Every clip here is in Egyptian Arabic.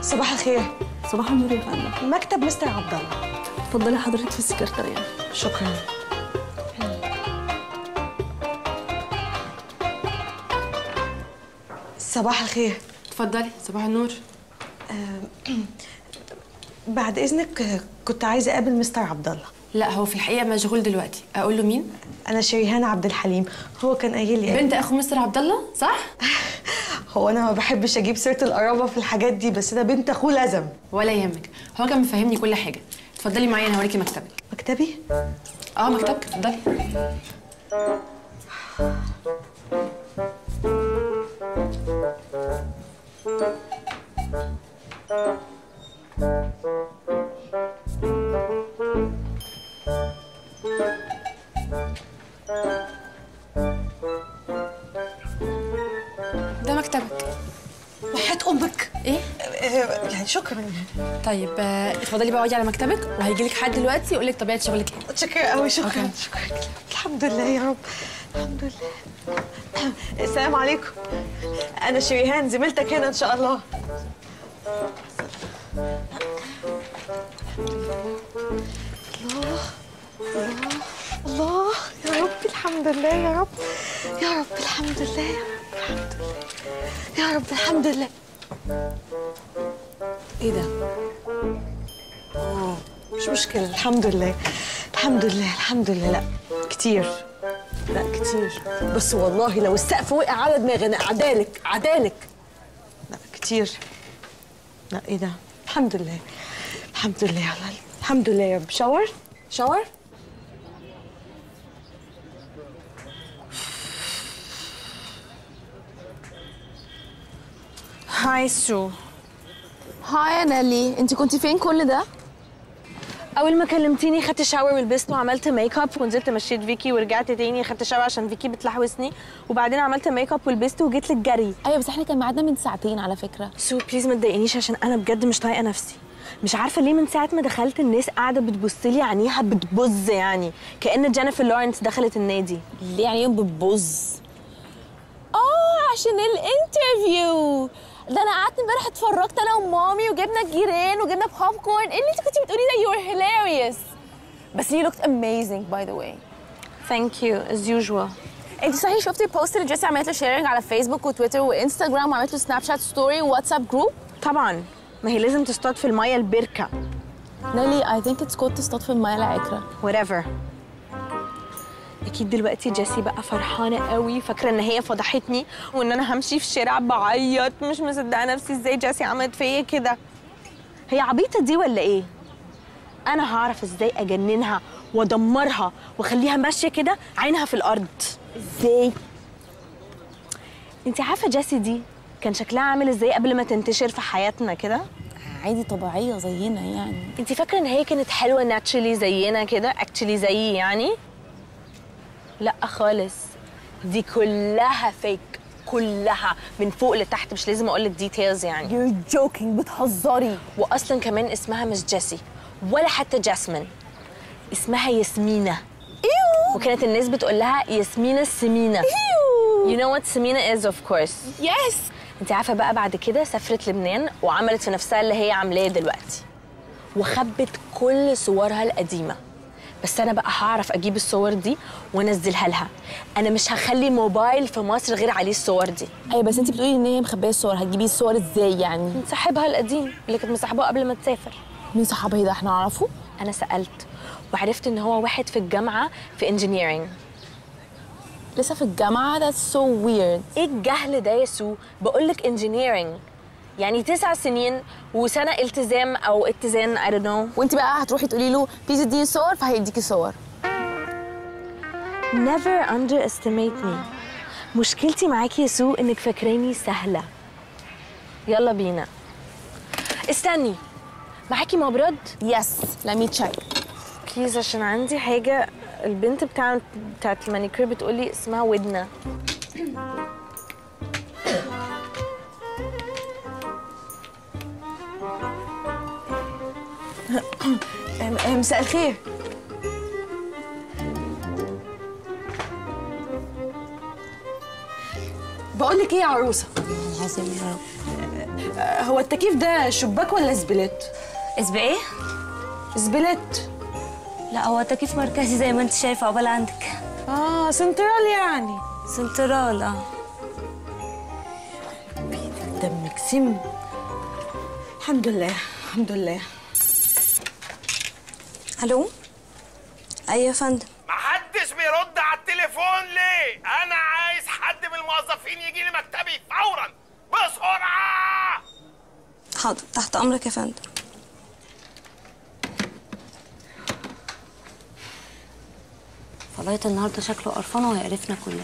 صباح الخير صباح النور يا فندم مكتب مستر عبد الله اتفضلي حضرتك في السكرتاريه شكرا صباح الخير اتفضلي صباح النور بعد اذنك كنت عايزه اقابل مستر عبد الله لا هو في الحقيقه مشغول دلوقتي اقول له مين انا شريهان عبد الحليم هو كان قايل لي بنت اخو مستر عبد الله صح هو انا ما بحبش اجيب سيره القرابه في الحاجات دي بس ده بنت اخوه لازم ولا يهمك هو كان مفهمني كل حاجه اتفضلي معايا انا هوريكي مكتبك مكتبي اه مكتبك اتفضلي ده مكتبك وحياه امك ايه آه، يعني شكرا طيب آه، اتفضلي بقى اقعدي على مكتبك وهيجي لك حد دلوقتي يقول لك طبيعه شغلك ايه متشكرة قوي شكرا أوكي. شكرا الحمد لله يا رب الحمد لله السلام عليكم انا شريهان زميلتك هنا ان شاء الله الله الله الله يا رب الحمد لله يا رب يا رب الحمد لله يا رب الحمد لله يا رب الحمد لله ايه ده مش مشكلة الحمد لله الحمد لله الحمد لله لا كتير لا كتير بس والله لو السقف وقع على دماغي انا عدالك عدالك لا كتير لا ايه ده الحمد لله الحمد لله يا الله الحمد لله يا رب شاور شاور هاي سو هاي يا نيلي انت كنتي فين كل ده اول ما كلمتيني خدت شاور ولبست وعملت ميك اب ونزلت مشيت فيكي ورجعت تاني خدت شاور عشان فيكي بتلحوسني وبعدين عملت ميك اب ولبست وجيت لك جري ايوه بس احنا كان ميعادنا من ساعتين على فكره سو بليز ما تضايقنيش عشان انا بجد مش طايقه نفسي مش عارفه ليه من ساعه ما دخلت الناس قاعده بتبص لي عينيها بتبز يعني كأن جينيفر لورنس دخلت النادي ليه يعني يوم بتبوظ اه عشان الانترفيو ده انا قعدت امبارح اتفرجت انا ومامي وجبنا الجيران وجبنا بوب كورن ايه اللي انت كنتي بتقولي ده يو ار هيلاريوس بس you looked amazing by the way ثانك يو از يوجوال انت صحيح شفتي البوست اللي جيسي عملت له شيرنج على فيسبوك وتويتر وانستغرام وعملت له سناب شات ستوري وواتساب جروب طبعا ما هي لازم تصطاد في الميه البركه نيلي I think it's good تصطاد في المايه العكره whatever اكيد دلوقتي جيسي بقى فرحانه قوي فاكره ان هي فضحتني وان انا همشي في الشارع بعيط مش مصدقه نفسي ازاي جيسي عملت فيا كده هي عبيطه دي ولا ايه انا هعرف ازاي اجننها وادمرها واخليها ماشيه كده عينها في الارض ازاي انت عارفه جيسي دي كان شكلها عامل ازاي قبل ما تنتشر في حياتنا كده عادي طبيعيه زينا يعني انت فاكره ان هي كانت حلوه ناتشلي زينا كده اكشلي زيي يعني لا خالص دي كلها فيك كلها من فوق لتحت مش لازم اقول لك ديتيلز يعني You're joking بتهزري واصلا كمان اسمها مش جيسي ولا حتى جاسمين اسمها ياسمينة ايوه وكانت الناس بتقول لها ياسمينة السمينة You know what سمينة is of course يس انت عارفه بقى بعد كده سافرت لبنان وعملت في نفسها اللي هي عاملاه دلوقتي وخبت كل صورها القديمه بس انا بقى هعرف اجيب الصور دي وانزلها لها انا مش هخلي موبايل في مصر غير عليه الصور دي ايوه بس انت بتقولي ان هي مخبيه الصور هتجيبي الصور ازاي يعني من صاحبها القديم اللي كانت مصاحباه قبل ما تسافر مين صحابها ده احنا نعرفه انا سالت وعرفت ان هو واحد في الجامعه في انجينيرنج لسه في الجامعه that's so weird ايه الجهل ده يا سو بقول لك انجينيرنج يعني تسع سنين وسنه التزام او اتزان I don't know وانت بقى هتروحي تقولي له بليز اديني صور فهيديكي صور Never underestimate me. مشكلتي معاكي يا سو انك فاكراني سهلة. يلا بينا. استني. معاكي مبرد؟ يس لمي تشيك بليز عشان عندي حاجة البنت بتاع بتاعت المانيكير بتقولي اسمها ودنة. مساء الخير. بقول لك ايه يا عروسه عظيم يا رب آه، هو التكييف ده شباك ولا زبلت اسم ايه؟ زبلت لا هو تكييف مركزي زي ما انت شايفه عقبال عندك اه سنترال يعني سنترال اه دمك سم الحمد لله الحمد لله الو ايوه يا فندم محدش بيرد على التليفون ليه؟ أنا عايز حد من الموظفين يجي لي مكتبي فورا بسرعة! حاضر تحت امرك يا فندم فلايت النهارده شكله قرفان وهيقرفنا كلنا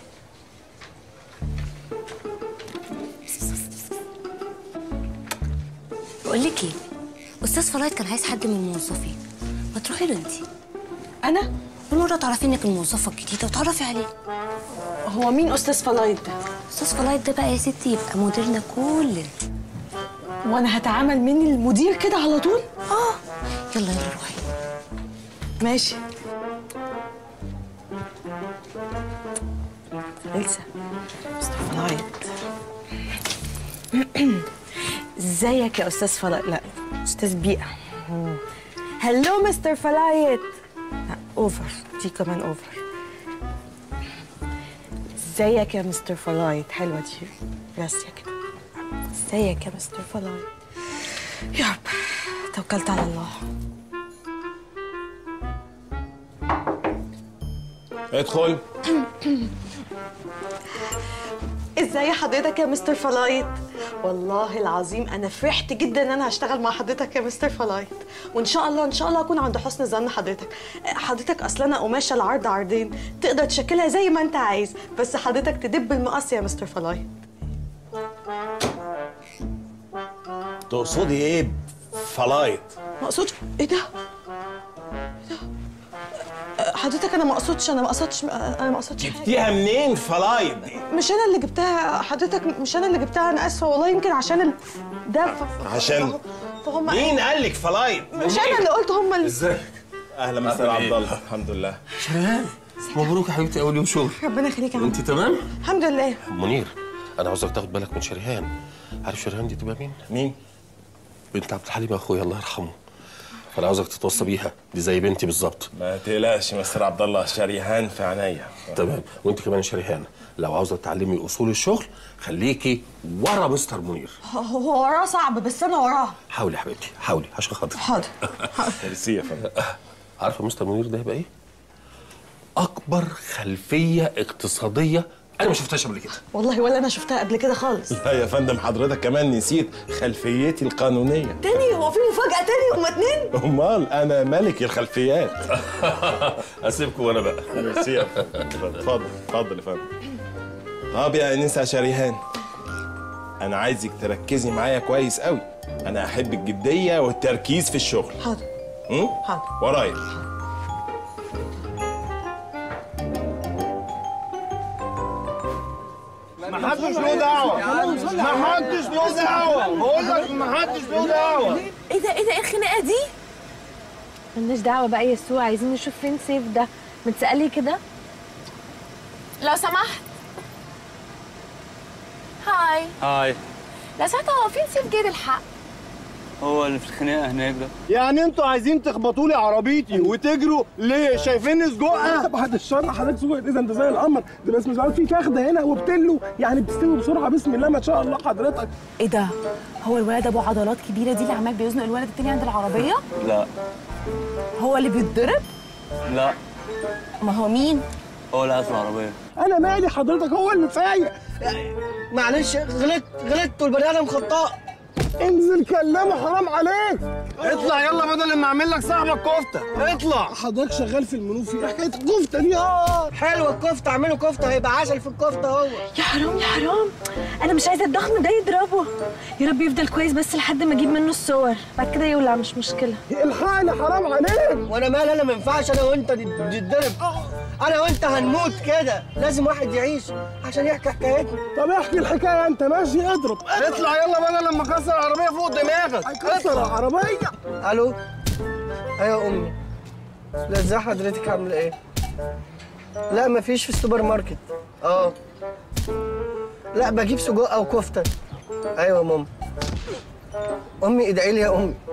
بقول لك ايه استاذ فلايت كان عايز حد من الموظفين ما تروحي له انت انا بالمره تعرفي انك الموظفه الجديده وتعرفي عليه هو مين استاذ فلايت ده استاذ فلايت ده بقى يا ستي يبقى مديرنا كلنا وانا هتعامل مني المدير كده على طول اه يلا يلا روحي ماشي إلسا مستر فلايت ازيك يا استاذ فلايت لا استاذ بيئة هلو مستر فلايت لا اوفر دي كمان اوفر ازيك يا مستر فلايت حلوة دي راسية كده ازيك يا مستر فلايت يا رب توكلت على الله ادخل ازاي حضرتك يا مستر فلايت والله العظيم انا فرحت جدا ان انا هشتغل مع حضرتك يا مستر فلايت وان شاء الله ان شاء الله اكون عند حسن ظن حضرتك حضرتك اصلا انا قماشه العرض عرضين تقدر تشكلها زي ما انت عايز بس حضرتك تدب المقص يا مستر فلايت تقصدي ايه فلايت؟ ما اقصدش ايه ده إيه ده؟ حضرتك انا ما اقصدش انا ما اقصدش انا ما اقصدش حاجة. جبتيها منين فلايت دي؟ مش انا اللي جبتها حضرتك مش انا اللي جبتها انا اسفه والله يمكن عشان ال... ده ف... ف- عشان؟ فهم مين قال لك فلايت؟ مش انا اللي قلت هم اللي ازيك؟ اهلا مستر عبد الله الحمد لله شريهان مبروك يا حبيبتي اول يوم شغل ربنا يخليك يا عم انت تمام الحمد لله منير انا عاوزك تاخد بالك من شريهان عارف شريهان دي تبقى مين مين؟ بنت عبد الحليم اخويا الله يرحمه فانا عاوزك تتوصى بيها دي زي بنتي بالظبط ما تقلقش مستر عبد الله شريهان في عينيا تمام وانت كمان شريهان لو عاوزه تتعلمي اصول الشغل خليكي ورا مستر منير هو وراه صعب بس انا وراه حاولي يا حبيبتي حاولي عشان خاطري حاضر ميرسي يا فندم عارفه مستر منير ده هيبقى ايه اكبر خلفيه اقتصاديه انا ما شفتهاش قبل كده والله ولا انا شفتها قبل كده خالص لا يا فندم حضرتك كمان نسيت خلفيتي القانونية تاني هو في مفاجأة تاني هما اتنين امال انا ملك الخلفيات اسيبكم وانا بقى ميرسي يا فندم اتفضل اتفضل يا فندم طب يا انسه شريهان انا عايزك تركزي معايا كويس قوي انا احب الجديه والتركيز في الشغل حاضر م? حاضر ورايا ما حدش له دعوه ما حدش له دعوه بقول لك ما حدش له دعوه ايه ده ايه ده ايه الخناقه دي ملناش دعوه بقى يا سو عايزين نشوف فين سيف ده متسألي كده لو سمحت هاي هاي لو سمحت هو فين سيف جيد الحق هو اللي في الخناقه هناك ده يعني انتوا عايزين تخبطوا لي عربيتي وتجروا ليه شايفيني سجقه بعد الشر حضرتك سوق اذا انت زي القمر ده بس مش عارف في كخده هنا وبتلو يعني بتستوي بسرعه بسم الله ما شاء الله حضرتك ايه ده هو الولد ابو عضلات كبيره دي اللي عمال بيزنق الولد التاني عند العربيه لا هو اللي بيتضرب لا ما هو مين هو اللي قاعد في العربيه انا مالي حضرتك هو اللي فايق معلش غلطت غلطت والبني ادم خطاء انزل كلمه حرام عليك اطلع يلا بدل ما اعمل لك صاحبك كفته اطلع حضرتك شغال في المنوفي ايه حكايه الكفته دي اه حلوه الكفته اعملوا كفته هيبقى عسل في الكفته هو يا حرام يا حرام انا مش عايزه الضخم ده يضربه يا رب يفضل كويس بس لحد ما اجيب منه الصور بعد كده يولع مش مشكله الحقني حرام عليك وانا مال انا ما ينفعش انا وانت نتضرب انا وانت هنموت كده لازم واحد يعيش عشان يحكي حكايتنا طب احكي الحكايه انت ماشي اضرب اطلع يلا بدل لما اكسر العربيه فوق دماغك هيكسر العربيه الو ايوه يا امي لا ازاي حضرتك عامله ايه لا مفيش في السوبر ماركت اه لا بجيب سجق او كفته ايوه يا ماما امي ادعي لي يا امي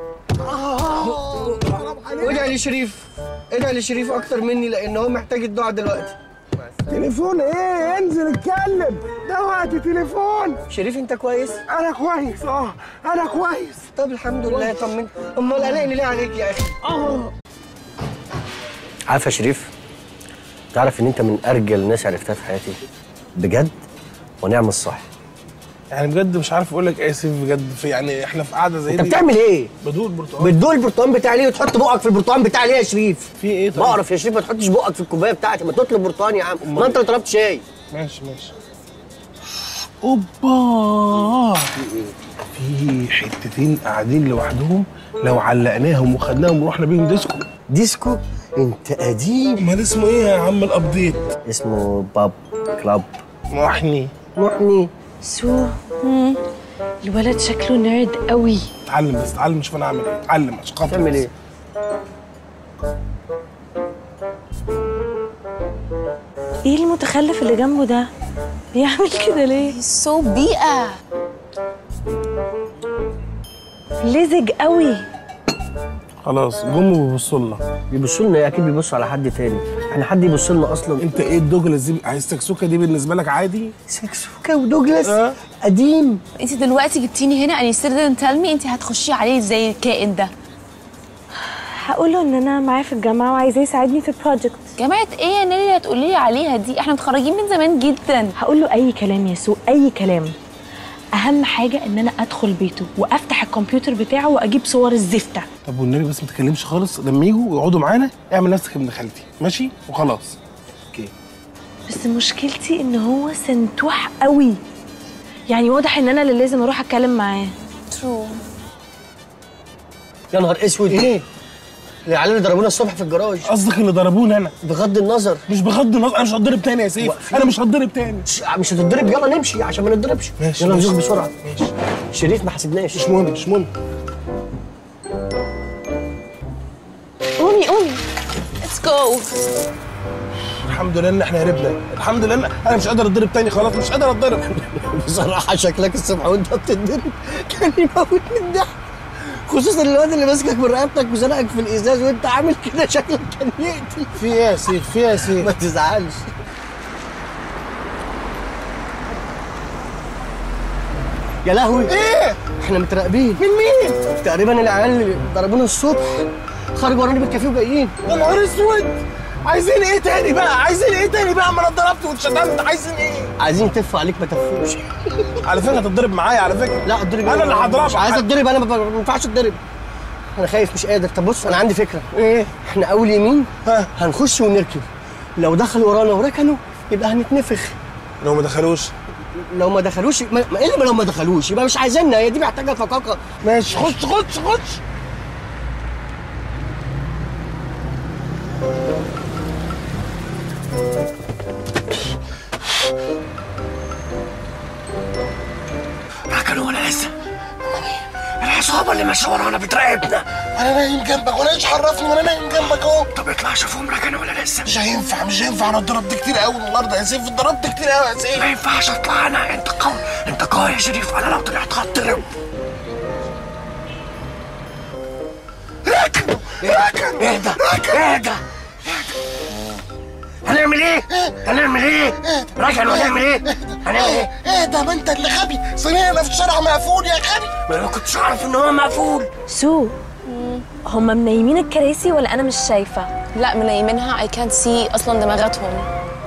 وادعي لشريف ادعي لشريف اكتر مني لان هو محتاج الدعاء دلوقتي تليفون ايه انزل اتكلم ده وقت تليفون شريف انت كويس انا كويس اه انا كويس طب الحمد لله طمنت امال قلقني ليه عليك يا اخي اه عارف يا شريف تعرف ان انت من ارجل الناس عرفتها في حياتي بجد ونعم الصح يعني بجد مش عارف اقول لك ايه يا سيف بجد في يعني احنا في قعده زي انت دي بتعمل ايه بدور برتقال بتدوق البرتقال بتاعي ليه وتحط بقك في البرتقال بتاعي ليه يا شريف في ايه طيب بعرف يا شريف ما تحطش بقك في الكوبايه بتاعتي ما تطلب برتقال يا عم ما انت اللي طلبت شاي ماشي ماشي اوبا في حتتين قاعدين لوحدهم لو علقناهم وخدناهم ورحنا بيهم ديسكو ديسكو انت قديم امال اسمه ايه يا عم الابديت اسمه باب كلاب محني محني سو مم. الولد شكله نيرد قوي اتعلم بس اتعلم شوف انا اعمل ايه اتعلم عشان خاطر تعمل ايه ايه المتخلف اللي جنبه ده بيعمل كده ليه سو بيئة لزج قوي خلاص جم بيبصوا لنا بيبصوا لنا إيه؟ اكيد بيبصوا على حد تاني احنا حد يبص لنا اصلا انت ايه الدوجلاس دي عايز سكسوكه دي بالنسبه لك عادي سكسوكه ودوجلاس آه. قديم انت دلوقتي جبتيني هنا and you still didn't tell me انت هتخشي عليه زي الكائن ده هقول له ان انا معاه في الجامعه وعايزاه يساعدني في البروجكت جماعة ايه يا نيلي اللي هتقولي لي عليها دي احنا متخرجين من زمان جدا هقول له اي كلام يا سو اي كلام اهم حاجه ان انا ادخل بيته وافتح الكمبيوتر بتاعه واجيب صور الزفته طب والنبي بس ما تتكلمش خالص لما يجوا ويقعدوا معانا اعمل نفسك ابن خالتي ماشي وخلاص اوكي بس مشكلتي ان هو سنتوح قوي يعني واضح ان انا اللي لازم اروح اتكلم معاه ترو يا نهار اسود ايه العيال اللي ضربونا الصبح في الجراج قصدك اللي ضربوني انا بغض النظر مش بغض النظر انا مش هتضرب تاني يا سيف واقفين. انا مش هتضرب تاني مش مش هتتضرب يلا نمشي عشان ما نتضربش ماشي، يلا ماشي. نزوق بسرعه ماشي شريف ما حسبناش مش مهم مش مهم قومي قومي let's go الحمد لله ان احنا هربنا الحمد لله إن انا مش قادر اتضرب تاني خلاص مش قادر اتضرب بصراحه شكلك الصبح وانت بتتضرب كان يموت من الضحك خصوصا الواد اللي ماسكك من رقبتك وزنقك في الازاز وانت عامل كده شكلك كان يقتل في ايه يا سيف في ايه يا سيف ما تزعلش يا لهوي ايه احنا متراقبين من مين تقريبا العيال اللي ضربونا الصبح خرجوا ورانا بالكافيه وجايين يا نهار اسود عايزين ايه تاني بقى عايزين ايه تاني بقى ما انا اتضربت واتشتمت عايزين ايه عايزين تفوا عليك ما تفوش على فكره هتتضرب معايا على فكره لا اتضرب انا اللي هضربك مش عايز اتضرب انا ما ما ينفعش اتضرب انا خايف مش قادر طب بص انا عندي فكره ايه احنا اول يمين ها. هنخش ونركب لو دخلوا ورانا وركنوا يبقى هنتنفخ لو ما دخلوش لو ما دخلوش ما ما- ايه اللي لو ما دخلوش يبقى مش عايزيننا هي دي محتاجه فقاقه ماشي خش خش خش ركنوا ولا لسه العصابه اللي ماشيه ورانا بتراقبنا انا نايم جنبك وانا ايش عرفني وانا نايم جنبك اهو طب اطلع شوفهم ركنوا ولا لسه مش هينفع مش هينفع انا اتضربت كتير قوي النهارده يا سيف اتضربت كتير قوي يا سيف ما ينفعش اطلع انا انت قوي انت قوي يا شريف انا لو طلعت هتضرب ركنوا ركنوا اهدى اهدى هنعمل ايه؟ هنعمل ايه؟ ركنوا هنعمل ايه؟ هنعمل ايه؟ ايه ده ما انت اللي غبي صينينا في الشارع مقفول يا غبي ما انا ما كنتش اعرف ان هو مقفول سو هما منيمين الكراسي ولا انا مش شايفه لا منيمينها I can't see اصلا دماغاتهم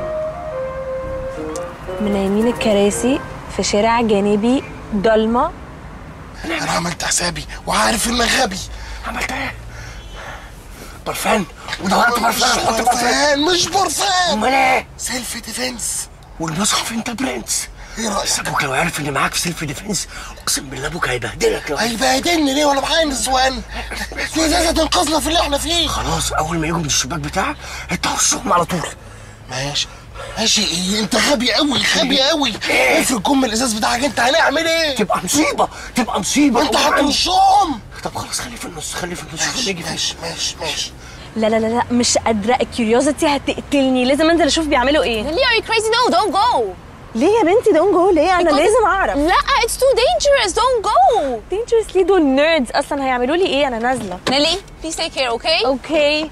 منيمين الكراسي في شارع جانبي ضلمه انا عملت حسابي وعارف انك غبي عملت ايه؟ برفان ودورت برفان مش حط برفان برفان مش برفان امال ايه؟ سيلف ديفنس والمصحف انت برنس ايه رايك بس ابوك لو عرف ان معاك سيلف ديفنس اقسم بالله ابوك هيبهدلك لو هيبهدلني ليه وانا معايا نسوان دي ازازه تنقذنا في اللي احنا فيه خلاص اول ما يجوا من الشباك بتاعك انت هرشهم على طول ماشي ماشي ايه انت غبي قوي غبي قوي افرض كم الازاز بتاعك انت هنعمل ايه تبقى مصيبه تبقى مصيبه انت أول ما- هترشهم طب خلاص خليه في النص خليه في النص ماشي نيجي في ماشي ماشي ماشي لا لا لا لا مش قادره الكيوريوزيتي هتقتلني لازم انزل اشوف بيعملوا ايه Lily are you crazy no don't go ليه يا بنتي دون جو ليه انا Because- لازم اعرف لا it's too dangerous don't go dangerous ليه دول نيردز اصلا هيعملوا لي ايه انا نازله نيلي please take care okay اوكي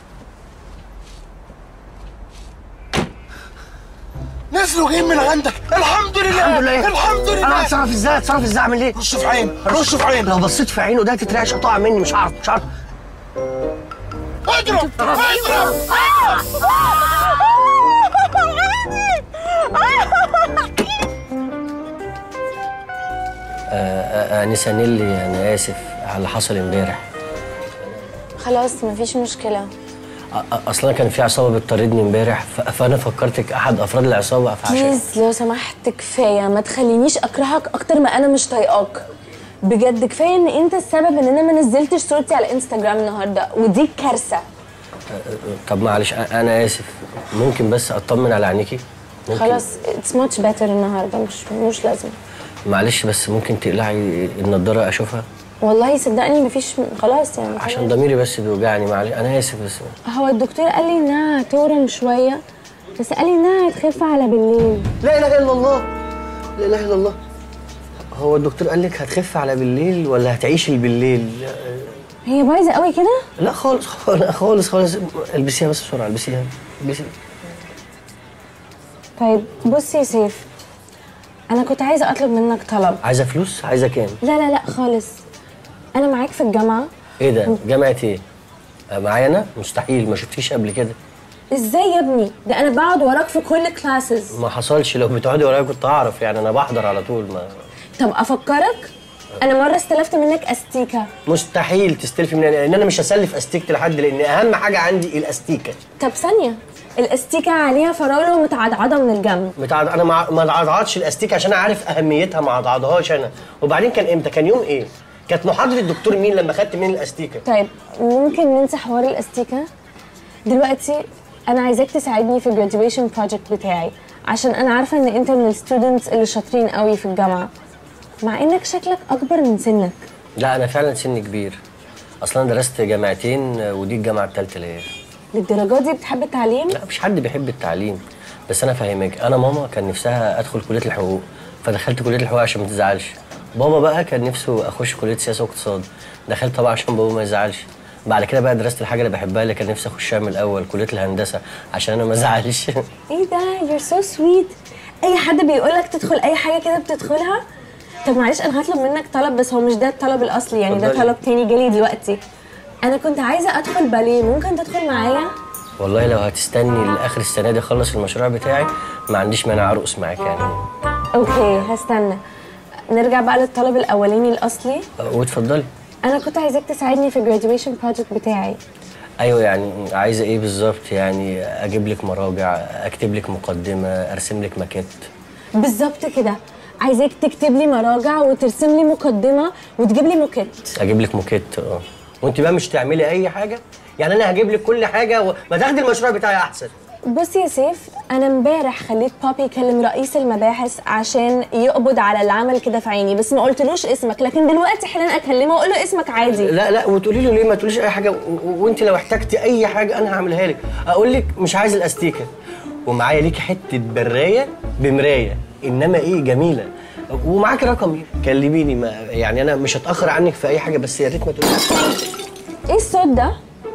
نزلوا جايين من عندك الحمد لله الحمد لله الحمد لله انا هتصرف ازاي هتصرف ازاي اعمل ايه رش في عين رش في عين لو بصيت في عينه ده تترعش هتقع مني مش هعرف مش هعرف اضرب اضرب انسه نيلي انا اسف على اللي حصل امبارح خلاص مفيش مشكله اصلا كان في عصابه بتطاردني امبارح ف- فانا فكرتك احد افراد العصابه فعشان بليز لو سمحت كفايه ما تخلينيش اكرهك اكتر ما انا مش طايقاك بجد كفايه ان انت السبب ان انا ما نزلتش صورتي على انستغرام النهارده ودي كارثه طب معلش أ- انا اسف ممكن بس اطمن على عينيكي ممكن خلاص اتس ماتش بيتر النهارده مش مش لازم معلش بس ممكن تقلعي النضاره اشوفها والله صدقني مفيش خلاص يعني عشان ضميري بس بيوجعني معلش انا اسف بس هو الدكتور قال لي انها هتورم شويه بس قال لي انها هتخف على بالليل لا اله الا الله لا اله الا الله هو الدكتور قال لك هتخف على بالليل ولا هتعيشي بالليل هي بايظه قوي كده لا خالص خالص خالص, خالص. البسيها بس بسرعه البسيها البسيها طيب بص يا سيف انا كنت عايزه اطلب منك طلب عايزه فلوس عايزه كام لا لا لا خالص انا معاك في الجامعه ايه ده جامعه ايه آه، معايا انا مستحيل ما شفتيش قبل كده ازاي يا ابني ده انا بقعد وراك في كل كلاسز ما حصلش لو بتقعدي ورايا كنت اعرف يعني انا بحضر على طول ما طب افكرك انا مره استلفت منك استيكه مستحيل تستلفي مني لان انا مش هسلف استيكه لحد لان اهم حاجه عندي الاستيكه طب ثانيه الاستيكه عليها فراوله ومتعضعضه من الجنب متعض... انا ما ما اتعضعضش الاستيكه عشان اعرف اهميتها ما اتعضعضهاش انا وبعدين كان امتى كان يوم ايه كانت محاضره الدكتور مين لما خدت مني الاستيكه طيب ممكن ننسى حوار الاستيكه دلوقتي انا عايزاك تساعدني في الجراديويشن بروجكت بتاعي عشان انا عارفه ان انت من الستودنتس اللي شاطرين قوي في الجامعه مع انك شكلك اكبر من سنك لا انا فعلا سني كبير اصلا درست جامعتين ودي الجامعه الثالثه ليا للدرجه دي بتحب التعليم لا مش حد بيحب التعليم بس انا فاهمك انا ماما كان نفسها ادخل كليه الحقوق فدخلت كليه الحقوق عشان ما تزعلش بابا بقى كان نفسه اخش كليه سياسه واقتصاد دخلت طبعا عشان بابا ما يزعلش بعد كده بقى درست الحاجه اللي بحبها اللي كان نفسي اخشها من الاول كليه الهندسه عشان انا ما ازعلش ايه ده يور سو سويت اي حد بيقول لك تدخل اي حاجه كده بتدخلها طب معلش انا هطلب منك طلب بس هو مش ده الطلب الاصلي يعني ده اتفضلي. طلب تاني جالي دلوقتي انا كنت عايزه ادخل باليه ممكن تدخل معايا والله لو هتستني لاخر السنه دي اخلص المشروع بتاعي ما عنديش مانع ارقص معاك يعني اوكي هستنى نرجع بقى للطلب الاولاني الاصلي واتفضلي انا كنت عايزاك تساعدني في الجراديويشن بروجكت بتاعي ايوه يعني عايزه ايه بالظبط يعني اجيب لك مراجع اكتب لك مقدمه ارسم لك ماكيت بالظبط كده عايزاك تكتب لي مراجع وترسم لي مقدمه وتجيب لي موكيت اجيب لك موكيت اه وانت بقى مش تعملي اي حاجه يعني انا هجيب لك كل حاجه وما تاخدي المشروع بتاعي احسن بص يا سيف انا امبارح خليت بابي يكلم رئيس المباحث عشان يقبض على اللي عمل كده في عيني بس ما قلتلوش اسمك لكن دلوقتي حالا اكلمه واقول له اسمك عادي لا لا وتقولي له ليه ما تقوليش اي حاجه و- و- وانت لو احتجتي اي حاجه انا هعملها لك اقول لك مش عايز الاستيكه ومعايا ليكي حته برايه بمرايه انما ايه جميله ومعاكي رقمي كلميني ما يعني انا مش هتاخر عنك في اي حاجه بس يا ريت ما تقوليش ايه الصوت ده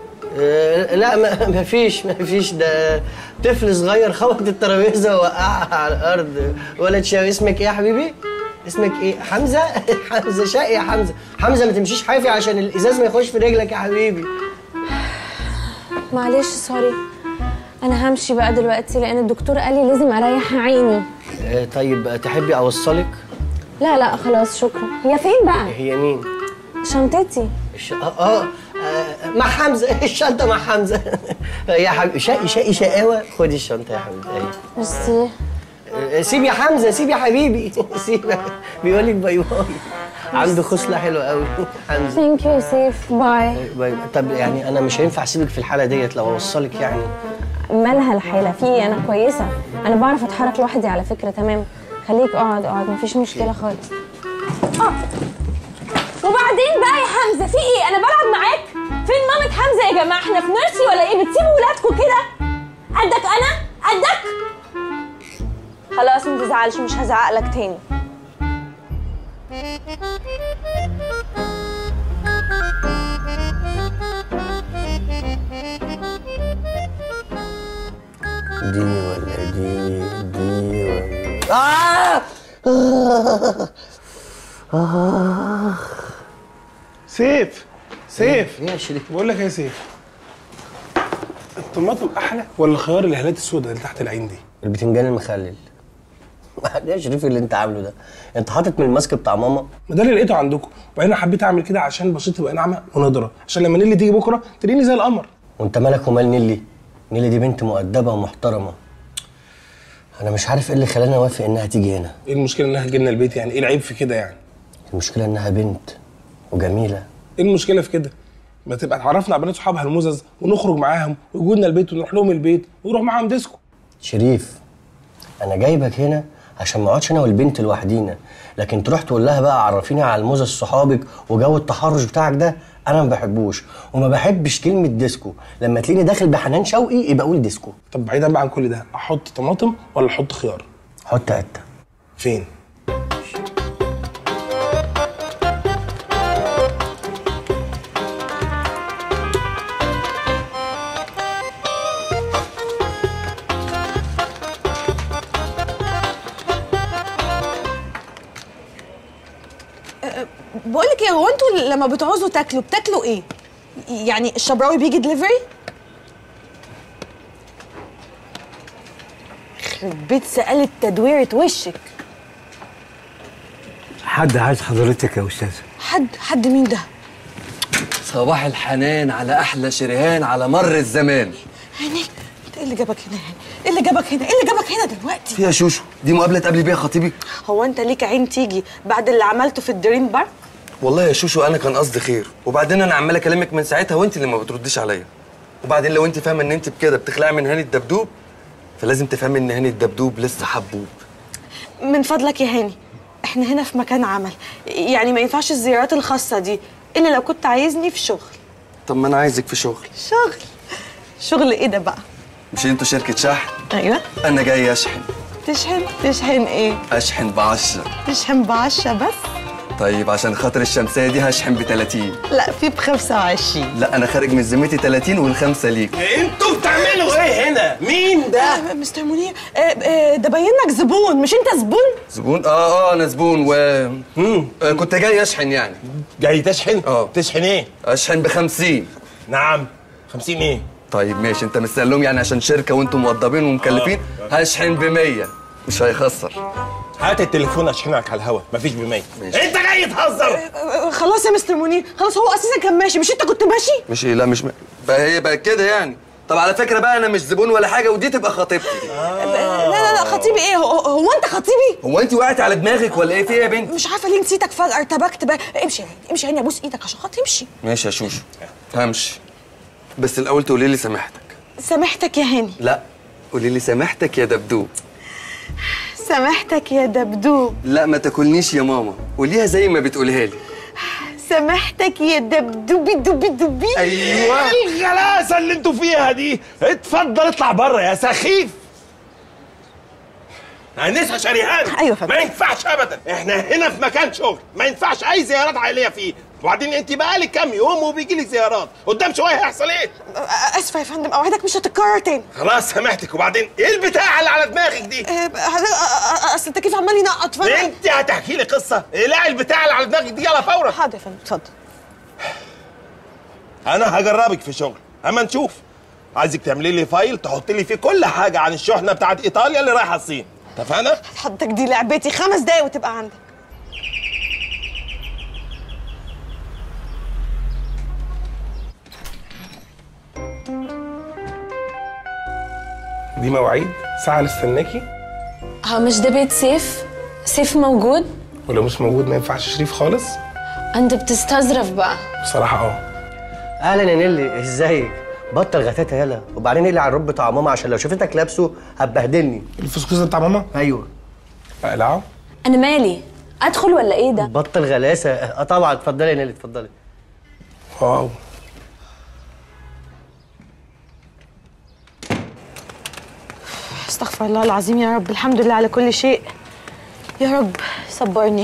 آه، لا ما ما فيش ما فيش ده طفل صغير خبط الترابيزه ووقعها على الارض ولا تشاوي اسمك ايه يا حبيبي؟ اسمك ايه؟ حمزه؟ حمزه شقي يا حمزه، حمزه ما تمشيش حافي عشان الازاز ما يخش في رجلك يا حبيبي. معلش سوري انا همشي بقى دلوقتي لان الدكتور قال لي لازم اريح عيني آه، طيب تحبي اوصلك؟ لا لا خلاص شكرا هي فين بقى هي مين؟ شنطتي الش... آه, آه, اه مع حمزه الشنطه مع حمزه يا حبيبي شقي شقي شقاوه خدي الشنطه يا حبيبي أهي. ميرسي آه، سيب يا حمزه سيب يا حبيبي سيب بيقول لك باي باي عنده خصله حلوه قوي حمزه ثانك يو سيف باي باي باي. طب يعني انا مش هينفع اسيبك في الحاله ديت لو اوصلك يعني مالها الحالة في إيه؟ أنا كويسة أنا بعرف أتحرك لوحدي على فكرة تمام خليك اقعد اقعد مفيش مشكلة خالص اه وبعدين بقى يا حمزة في إيه؟ أنا بلعب معاك؟ فين مامة حمزة يا جماعة؟ إحنا في نيرسي ولا إيه؟ بتسيبوا ولادكم كده؟ قدك أنا؟ قدك؟ خلاص ما تزعلش مش هزعق لك تاني دي ولا دي دي ولا آه! آه! آه! سيف سيف ايه يا شريف بقول لك إيه يا سيف الطماطم احلى ولا خيار الهالات السوداء اللي تحت العين دي البتنجان المخلل ايه يا شريف اللي انت عامله ده انت حاطط من الماسك بتاع ماما ما ده اللي لقيته عندكم وبعدين أنا حبيت اعمل كده عشان بشرتي تبقى ناعمه ونضره عشان لما نيلي تيجي بكره تلاقيني زي القمر وانت مالك ومال نيلي نيلي دي بنت مؤدبه ومحترمه انا مش عارف ايه اللي خلاني اوافق انها تيجي هنا ايه المشكله انها تجي لنا البيت يعني ايه العيب في كده يعني المشكله انها بنت وجميله ايه المشكله في كده ما تبقى اتعرفنا على بنات صحابها المزز ونخرج معاهم ويجوا لنا البيت ونروح لهم البيت ونروح معاهم ديسكو شريف انا جايبك هنا عشان ما اقعدش انا والبنت لوحدينا لكن تروح تقول لها بقى عرفيني على الموزة صحابك وجو التحرش بتاعك ده انا ما بحبوش وما بحبش كلمه ديسكو لما تلاقيني داخل بحنان شوقي يبقى قول ديسكو طب بعيدا بقى عن كل ده احط طماطم ولا احط خيار حط قته فين بقول لك ايه هو انتوا لما بتعوزوا تاكلوا بتاكلوا ايه؟ يعني الشبراوي بيجي دليفري؟ يخرب بيت سألت تدويرة وشك حد عايز حضرتك يا استاذه حد حد مين ده؟ صباح الحنان على احلى شريهان على مر الزمان هاني انت ايه اللي جابك هنا هاني؟ ايه اللي جابك هنا؟ ايه اللي جابك هنا دلوقتي؟ فيها شوشو دي مقابله تقابلي بيها خطيبي هو انت ليك عين تيجي بعد اللي عملته في الدريم بارك؟ والله يا شوشو انا كان قصدي خير وبعدين انا عمال اكلمك من ساعتها وانت اللي ما بترديش عليا وبعدين لو انت فاهمه ان انت بكده بتخلعي من هاني الدبدوب فلازم تفهمي ان هاني الدبدوب لسه حبوب من فضلك يا هاني احنا هنا في مكان عمل يعني ما ينفعش الزيارات الخاصة دي الا لو كنت عايزني في شغل طب ما انا عايزك في شغل شغل شغل ايه ده بقى؟ مش انتوا شركه شحن ايوه انا جاي اشحن تشحن تشحن ايه؟ اشحن بعشرة تشحن بعشرة بس؟ طيب عشان خاطر الشمسيه دي هشحن ب 30 لا في ب 25 لا انا خارج من ذمتي 30 والخمسه ليك انتوا بتعملوا ايه هنا؟ مين ده؟ آه مستر منير آه آه ده باين لك زبون مش انت زبون؟ زبون اه اه انا زبون و آه كنت جاي اشحن يعني جاي تشحن؟ اه تشحن ايه؟ اشحن ب 50 نعم 50 ايه؟ طيب ماشي انت مستقلهم يعني عشان شركه وانتم موظفين ومكلفين هشحن ب 100 مش هيخسر هات التليفون اشحنك على الهوا مفيش ب 100 انت جاي تهزر آه خلاص يا مستر منير خلاص هو اساسا كان ماشي مش انت كنت ماشي؟ مش ايه لا مش م... بقى هي بقى كده يعني طب على فكره بقى انا مش زبون ولا حاجه ودي تبقى خطيبتي لا لا لا خطيبي ايه هو, هو انت خطيبي؟ هو انت وقعتي على دماغك ولا ايه في ايه يا بنت مش عارفه ليه نسيتك فجاه ارتبكت بقى امشي يا هاني امشي يا هاني ابوس ايدك عشان خاطر امشي ماشي يا شوشو همشي بس الاول تقولي لي سامحتك سامحتك يا هاني لا قولي لي سامحتك يا دبدوب سامحتك يا دبدوب لا ما تاكلنيش يا ماما قوليها زي ما بتقولها لي سامحتك يا دبدوبي دوبي دوبي ايوه الغلاسه اللي انتوا فيها دي اتفضل اطلع بره يا سخيف انسه شريهان ايوه فندم ما ينفعش ابدا احنا هنا في مكان شغل ما ينفعش اي زيارات عائليه فيه وبعدين انت بقالك كام يوم وبيجي لك زيارات قدام شويه هيحصل ايه اسفه يا فندم اوعدك مش هتتكرر تاني خلاص سامحتك وبعدين ايه البتاع اللي على دماغك دي اصل انت كيف عمال ينقط فانا انت هتحكي لي قصه اقلعي البتاع اللي على دماغك دي يلا فورا حاضر يا فندم اتفضل انا هجربك في شغل اما نشوف عايزك تعملي لي فايل تحطي لي فيه كل حاجه عن الشحنه بتاعت ايطاليا اللي رايحه الصين اتفقنا حضرتك دي لعبتي خمس دقايق وتبقى عندك دي مواعيد ساعه نستناكي ها مش ده بيت سيف سيف موجود ولو مش موجود ما ينفعش شريف خالص انت بتستظرف بقى بصراحه اه اهلا يا نيلي ازيك بطل غتاتة يلا وبعدين اقلع على الرب بتاع ماما عشان لو شافتك لابسه هتبهدلني الفسكوس ده بتاع ماما ايوه اقلعه انا مالي ادخل ولا ايه ده بطل غلاسه اه طبعا اتفضلي يا نيلي اتفضلي واو استغفر الله العظيم يا رب الحمد لله على كل شيء يا رب صبرني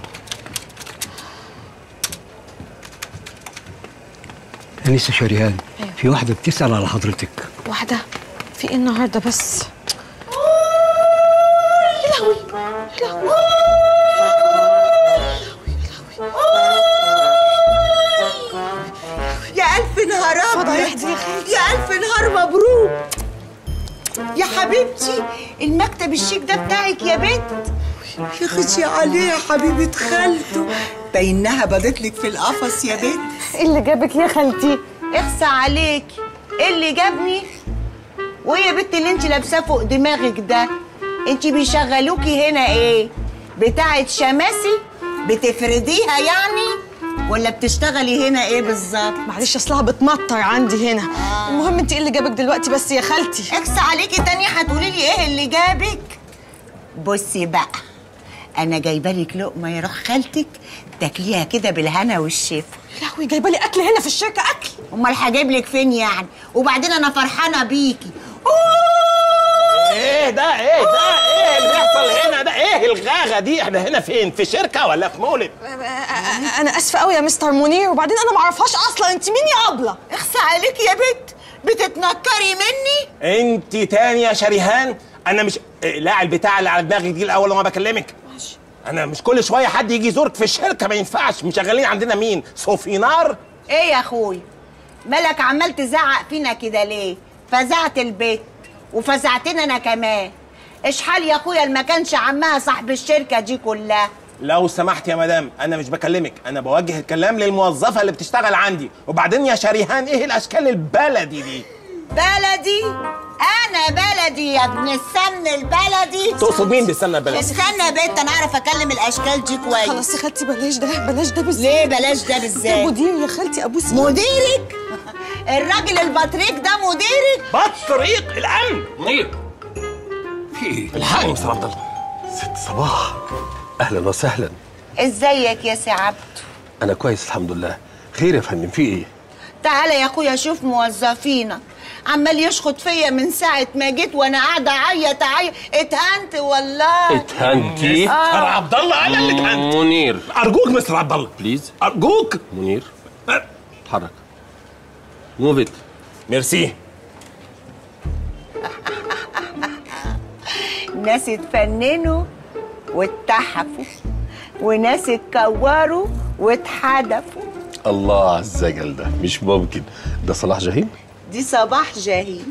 انسه شريهان في واحده بتسال على حضرتك واحدة في ايه النهارده بس يا لهوي يا لهوي يا ألف نهار اتفضل أبيض اهدي يا خالتي. يا ألف نهار مبروك يا حبيبتي المكتب الشيك ده بتاعك يا بنت يا خشي عليه يا حبيبة خالته بينها بدت لك في القفص يا بنت ايه اللي جابك يا خالتي اخسى عليكي ايه اللي جابني وايه يا بنت اللي انت لابساه فوق دماغك ده انت بيشغلوكي هنا ايه بتاعه شماسي بتفرديها يعني ولا بتشتغلي هنا ايه بالظبط معلش اصلها بتمطر عندي هنا آه. المهم انت ايه اللي جابك دلوقتي بس يا خالتي اخسى عليكي تاني هتقولي لي ايه اللي جابك بصي بقى انا جايبه لك لقمه يا روح خالتك تاكليها كده بالهنا والشفا يا لهوي جايبه لي اكل هنا في الشركه اكل امال هجيب لك فين يعني وبعدين انا فرحانه بيكي ايه ده ايه ده ايه اللي بيحصل هنا ده ايه الغاغه دي احنا هنا فين في شركه ولا في مولد انا اسفه قوي يا مستر منير وبعدين انا ما اعرفهاش اصلا انت مين يا ابله اخسى عليكي يا بنت بتتنكري مني انت تاني يا شريهان انا مش إيه، لا البتاع اللي على دماغك دي الاول لما بكلمك انا مش كل شويه حد يجي يزورك في الشركه ما ينفعش مشغلين عندنا مين صوفينار ايه يا اخوي مالك عمال تزعق فينا كده ليه فزعت البيت وفزعتني انا كمان اشحال يا اخويا ما كانش عمها صاحب الشركه دي كلها لو سمحت يا مدام انا مش بكلمك انا بوجه الكلام للموظفه اللي بتشتغل عندي وبعدين يا شريهان ايه الاشكال البلدي دي بلدي انا بلدي يا ابن السمن البلدي تقصد مين بالسمنه البلدي استنى يا بنت انا اعرف اكلم الاشكال دي كويس خلاص يا خالتي بلاش ده بلاش ده بالذات ليه بلاش ده بالذات ده مدير يا خالتي ابوس مديرك الراجل البطريق ده مديرك بطريق الامن منير في ايه؟ الحقني مستر عبد الله ست صباح اهلا وسهلا ازيك يا سي عبد انا كويس الحمد لله خير يا فندم في ايه؟ تعالى يا اخويا شوف موظفينك عمال يشخط فيا من ساعة ما جيت وانا قاعدة اعيط اعيط اتهنت والله اتهنتي آه. مستر عبد الله انا اللي اتهنت منير ارجوك مستر عبد الله بليز ارجوك منير اتحرك موف ات ميرسي ناس اتفننوا واتحفوا وناس اتكوروا واتحدفوا الله عز وجل ده مش ممكن ده صلاح جاهين دي صباح جاهين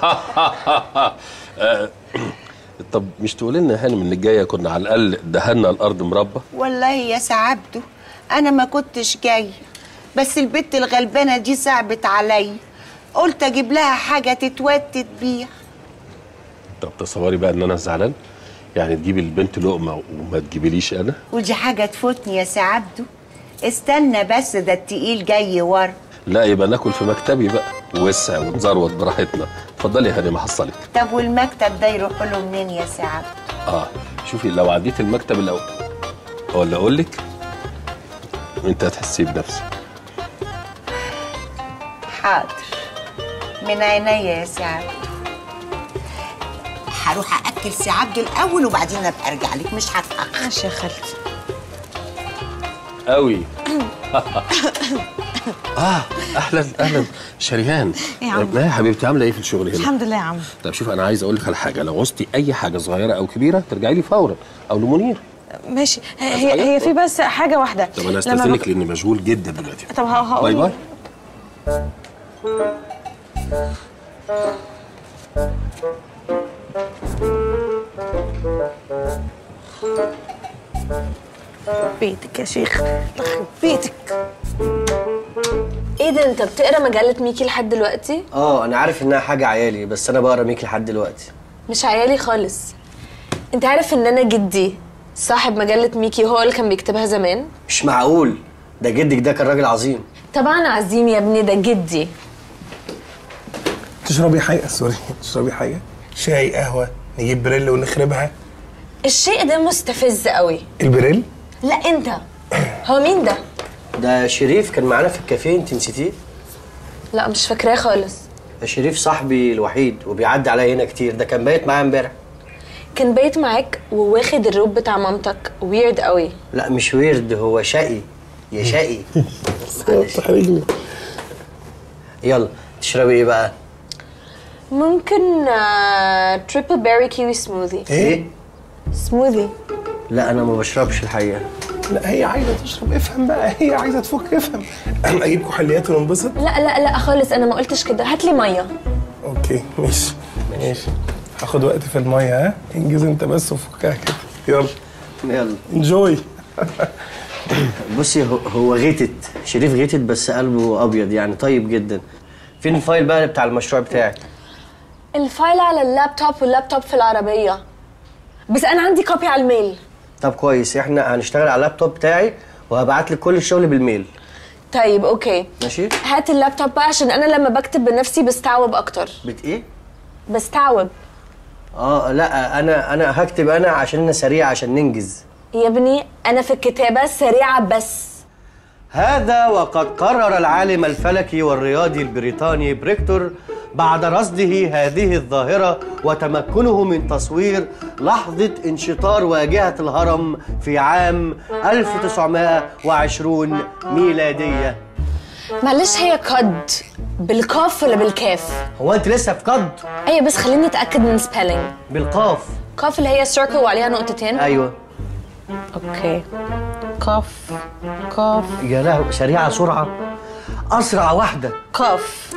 آه، طب مش تقول لنا يا هانم ان الجايه كنا على الاقل دهنا الارض مربى والله يا سعبده انا ما كنتش جايه بس البت الغلبانه دي صعبت عليا قلت اجيب لها حاجه تتوتت بيها طب تصوري بقى ان انا زعلان يعني تجيبي البنت لقمه وما تجيبيليش انا ودي حاجه تفوتني يا سعبده استنى بس ده التقيل جاي ورا لا يبقى ناكل في مكتبي بقى وسع ونزروت براحتنا اتفضلي يا هانم احصلك طب والمكتب ده يروح له منين يا سعبده اه شوفي لو عديت المكتب الاول ولا اقول لك انت هتحسي بنفسك حاضر من عينيا يا سي عبده هروح اكل سي عبده الاول وبعدين ابقى ارجع لك مش هتاخر ماشي يا خالتي قوي اه اهلا اهلا شريهان إيه يا عم؟ ما يا حبيبتي عامله ايه في الشغل هنا الحمد لله يا عم طب شوف انا عايز اقول لك على حاجه لو عوزتي اي حاجه صغيره او كبيره ترجعي لي فورا او لمنير ماشي هي هي في بس حاجه واحده طب انا لما استاذنك بك- لاني مشغول جدا دلوقتي طب ه- هقول باي باي بيتك يا شيخ يخرب بيتك ايه ده انت بتقرا مجله ميكي لحد دلوقتي اه انا عارف انها حاجه عيالي بس انا بقرا ميكي لحد دلوقتي مش عيالي خالص انت عارف ان انا جدي صاحب مجله ميكي هو اللي كان بيكتبها زمان مش معقول ده جدك ده كان راجل عظيم طبعا عظيم يا ابني ده جدي تشربي حاجه سوري تشربي حاجه شاي قهوه نجيب بريل ونخربها الشيء ده مستفز قوي البريل لا انت هو مين ده ده شريف كان معانا في الكافيه انت نسيتيه لا مش فاكراه خالص ده شريف صاحبي الوحيد وبيعدي عليا هنا كتير ده كان بايت معايا امبارح كان بايت معاك وواخد الروب بتاع مامتك ويرد قوي لا مش ويرد هو شقي يا شقي تحرجني يلا تشربي ايه بقى ممكن تريبل بيري كيوي سموذي ايه سموذي لا انا ما بشربش الحقيقه لا هي عايزه تشرب افهم بقى هي عايزه تفك افهم اجيب كحوليات وننبسط لا لا لا خالص انا ما قلتش كده هات لي ميه اوكي ماشي ماشي هاخد وقت في الميه ها انجز انت بس وفكها كده يلا يلا انجوي بصي هو, هو غيتت شريف غيتت بس قلبه ابيض يعني طيب جدا فين الفايل بقى بتاع المشروع بتاعك الفايل على اللابتوب واللابتوب في العربيه بس انا عندي كوبي على الميل طب كويس احنا هنشتغل على اللابتوب بتاعي وهبعت لك كل الشغل بالميل طيب اوكي ماشي هات اللابتوب بقى عشان انا لما بكتب بنفسي بستعوب اكتر بت ايه بستعوب اه لا انا انا هكتب انا عشان انا سريع عشان ننجز يا ابني انا في الكتابه سريعه بس هذا وقد قرر العالم الفلكي والرياضي البريطاني بريكتور بعد رصده هذه الظاهرة وتمكنه من تصوير لحظة انشطار واجهة الهرم في عام 1920 ميلادية معلش هي قد بالقاف ولا بالكاف هو انت لسه في قد ايوه بس خليني اتاكد من سبيلنج بالقاف قاف اللي هي سيركل وعليها نقطتين ايوه اوكي قاف قاف يا لهوي سريعة سرعة أسرع واحدة قاف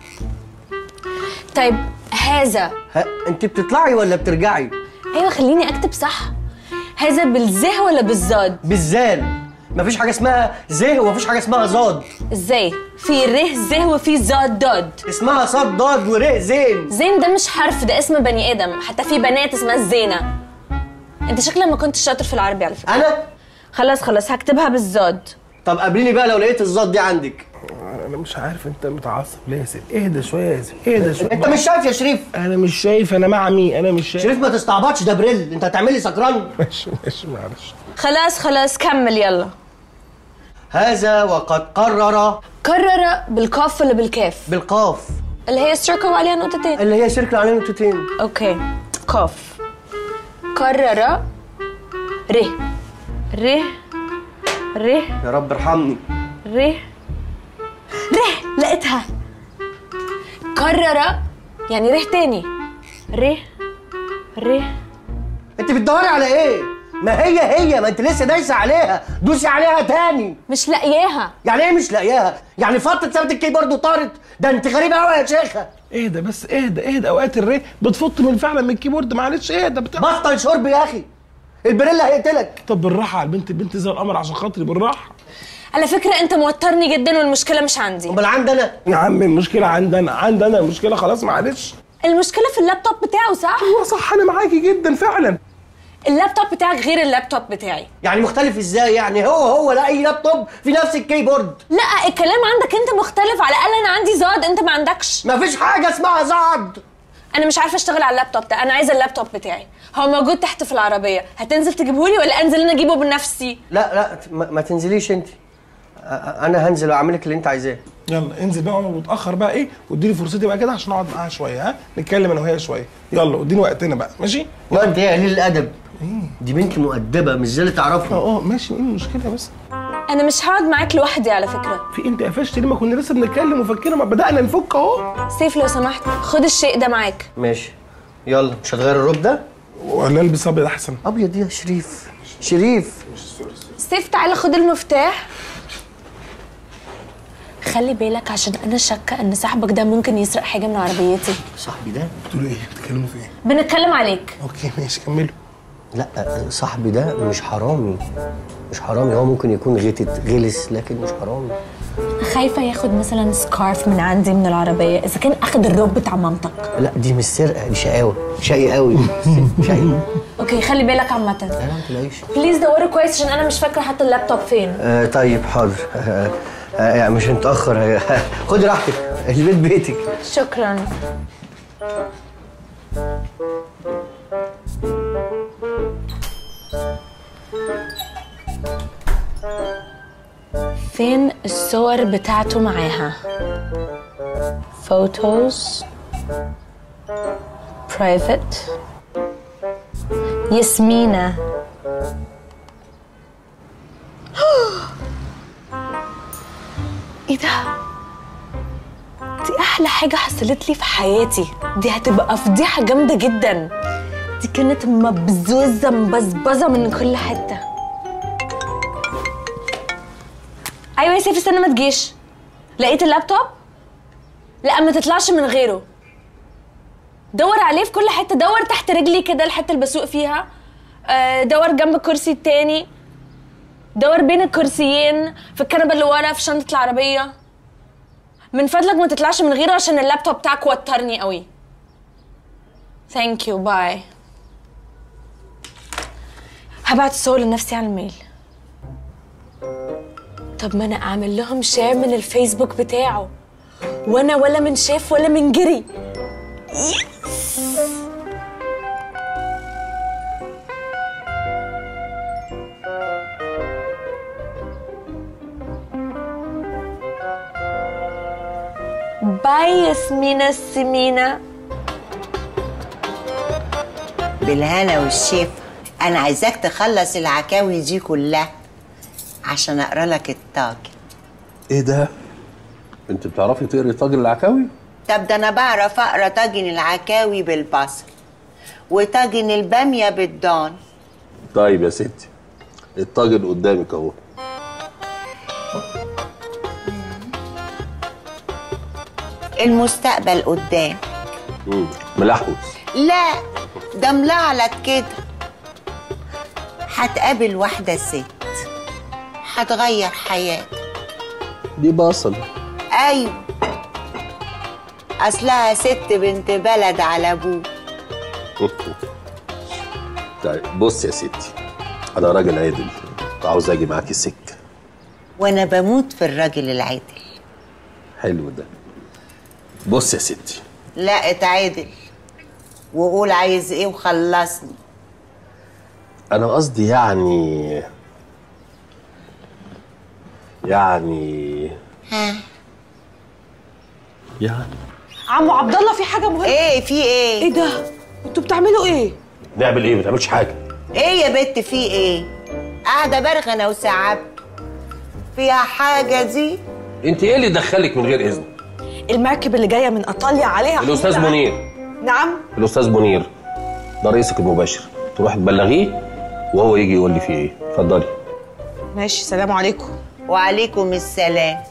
طيب هذا ها انت بتطلعي ولا بترجعي ايوه خليني اكتب صح هذا بالزه ولا بالزاد بالزال مفيش حاجة اسمها زه ومفيش حاجة اسمها زاد ازاي في ره زه وفي زاد داد اسمها صاد ضاد ورق زين زين ده مش حرف ده اسم بني ادم حتى في بنات اسمها الزينه انت شكلك ما كنتش شاطر في العربي على فكره انا خلاص خلاص هكتبها بالزاد طب قابليني بقى لو لقيت الزاد دي عندك انا مش عارف انت متعصب ليه يا ياسر اهدى شويه يا ياسر اهدى شويه انت مش شايف يا شريف انا مش شايف انا مع مين انا مش شايف شريف ما تستعبطش ده بريل انت هتعملي سكران ماشي ماشي معلش خلاص خلاص كمل يلا هذا وقد قرر قرر بالقاف ولا بالكاف بالقاف اللي هي السيركل وعليها نقطتين اللي هي سيركل عليه نقطتين اوكي قاف قرر ر ر ر يا رب ارحمني ر ر لقيتها قرر يعني ره تاني ر ر انت بتدوري على ايه ما هي هي ما انت لسه دايسه عليها دوسي عليها تاني مش لاقياها يعني ايه مش لاقياها يعني فتره سابت الكيبورد وطارت ده انت غريبه قوي يا شيخه اهدى بس اهدى اهدى اوقات الري بتفط من فعلا من الكيبورد معلش اهدى بتاع بطل شرب يا اخي البريلا هيقتلك طب بالراحه على البنت البنت زي القمر عشان خاطري بالراحه على فكره انت موترني جدا والمشكله مش عندي امال عندي انا يا عم المشكله عندنا عندنا المشكله خلاص معلش المشكله في اللابتوب بتاعه صح ايوه صح انا معاكي جدا فعلا اللابتوب بتاعك غير اللابتوب بتاعي يعني مختلف ازاي يعني هو هو لا اي لابتوب في نفس الكيبورد لا الكلام عندك انت مختلف على الاقل انا عندي زاد انت ما عندكش مفيش حاجه اسمها زعد انا مش عارفه اشتغل على اللابتوب ده انا عايزه اللابتوب بتاعي هو موجود تحت في العربيه هتنزل تجيبهولي ولا انزل انا اجيبه بنفسي لا لا ما, ما تنزليش انت أ- انا هنزل واعمل لك اللي انت عايزاه يلا انزل بقى وانا متاخر بقى ايه واديني فرصتي بقى كده عشان اقعد معاها شويه ها نتكلم انا وهي شويه يلا اديني وقتنا بقى ماشي لا انت يا قليل الادب دي بنت مؤدبه مش زي اللي تعرفها اه اه ماشي ايه المشكله بس انا مش هقعد معاك لوحدي على فكره في انت قفشت ليه ما كنا لسه بنتكلم وفكرنا ما بدانا نفك اهو سيف لو سمحت خد الشيء ده معاك ماشي يلا مش هتغير الروب ده ولا البس ابيض احسن ابيض يا شريف شريف سيف تعالى خد المفتاح خلي بالك عشان انا شاكه ان صاحبك ده ممكن يسرق حاجه من عربيتي صاحبي ده بتقولوا ايه بتتكلموا في ايه بنتكلم عليك اوكي ماشي كملوا لا صاحبي ده مش حرامي مش حرامي هو ممكن يكون غتت غلس لكن مش حرامي خايفه ياخد مثلا سكارف من عندي من العربيه اذا كان اخد الروب بتاع مامتك لا دي مش سرقه دي شقاوه شقي قوي شقي اوكي خلي بالك عامه لا ما تلاقيش بليز دوري كويس عشان انا مش فاكره حتى اللابتوب فين آه طيب حاضر آه آه يعني مش هنتاخر خدي راحتك البيت بيتك شكرا فين الصور بتاعته معاها photos private ياسمينة ايه ده؟ دي احلى حاجة حصلت لي في حياتي دي هتبقى فضيحة جامدة جدا دي كانت مبزوزة مبزبزة من كل حتة ايوه يا سيف استنى ما تجيش لقيت اللابتوب؟ لا ما تطلعش من غيره دور عليه في كل حتة دور تحت رجلي كده الحتة اللي بسوق فيها آه، دور جنب الكرسي التاني دور بين الكرسيين في الكنبة اللي ورا في شنطة العربية من فضلك ما تطلعش من غيره عشان اللابتوب بتاعك وترني قوي ثانك يو باي هبعت الصور لنفسي على الميل طب ما انا اعمل لهم شير من الفيسبوك بتاعه وانا ولا من شاف ولا من جري باي ياسمينة السمينة بالهنا والشفا انا عايزاك تخلص العكاوي دي كلها عشان اقرا لك الطاجن ايه ده؟ انت بتعرفي تقري طاجن العكاوي؟ طب ده انا بعرف اقرا طاجن العكاوي بالبصل وطاجن الباميه بالضان طيب يا ستي الطاجن قدامك اهو المستقبل قدام مم، ملحوس لا ده ملعلط كده هتقابل واحدة ست هتغير حياتك دي بصل أيوة أصلها ست بنت بلد على أبوه طيب بص يا ستي انا راجل عادل عاوز اجي معاكي السكه وأنا بموت في الراجل العادل حلو ده بص يا ستي لا اتعادل وقول عايز ايه وخلصني انا قصدي يعني يعني ها يعني عمو عبد الله في حاجة مهمة ايه في ايه ايه ده؟ انتوا بتعملوا ايه؟ نعمل ايه ما تعملش حاجه ايه يا بت في ايه قاعدة برغنة وسعبت فيها حاجة دي انت ايه اللي دخلك من غير اذن المركب اللي جاية من ايطاليا عليها الاستاذ حملة. منير نعم الاستاذ منير ده رئيسك المباشر تروح تبلغيه وهو يجي يقول لي فيه ايه اتفضلي ماشي سلام عليكم وعليكم السلام